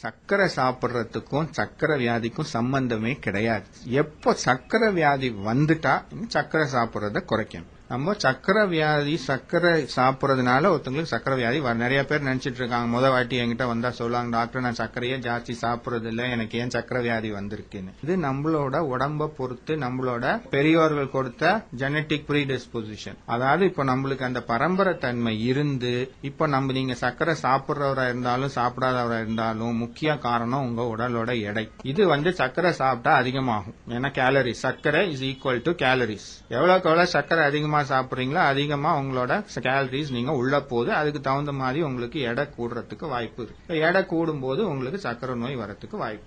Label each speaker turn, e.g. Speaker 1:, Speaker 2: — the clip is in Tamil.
Speaker 1: சர்க்கரை சாப்பிடுறதுக்கும் சர்க்கரை வியாதிக்கும் சம்பந்தமே கிடையாது எப்போ சர்க்கரை வியாதி வந்துட்டா சர்க்கரை சாப்பிடுறத குறைக்கணும் நம்ம சர்க்கரை வியாதி சர்க்கரை சாப்பிட்றதுனால ஒருத்தங்களுக்கு சர்க்கரை வியாதி வர நிறைய பேர் நினைச்சிட்டு இருக்காங்க முத வாட்டி என்கிட்ட வந்தா சொல்லுவாங்க டாக்டர் நான் சர்க்கரையே ஜாஸ்தி சாப்பிடுறது இல்ல எனக்கு ஏன் சர்க்கரை வியாதி வந்திருக்குன்னு இது நம்மளோட உடம்ப பொறுத்து நம்மளோட பெரியோர்கள் கொடுத்த ஜெனட்டிக் ப்ரீடிஸ்பொசிஷன் அதாவது இப்போ நம்மளுக்கு அந்த பரம்பரை தன்மை இருந்து இப்போ நம்ம நீங்க சர்க்கரை சாப்பிடுறவரா இருந்தாலும் சாப்பிடாதவரா இருந்தாலும் முக்கிய காரணம் உங்க உடலோட எடை இது வந்து சர்க்கரை சாப்பிட்டா அதிகமாகும் ஏன்னா கேலரிஸ் சர்க்கரை இஸ் ஈக்குவல் டு கேலரிஸ் எவ்வளவுக்கு எவ்வளவு சர்க்கரை அதிகமா சாப்பிடுறீங்களோ அதிகமா உங்களோட கேலரிஸ் நீங்க உள்ள போகுது அதுக்கு தகுந்த மாதிரி உங்களுக்கு எடை கூடுறதுக்கு வாய்ப்பு இருக்கு எடை கூடும் போது உங்களுக்கு சர்க்கரை நோய் வரதுக்கு வாய்ப்பு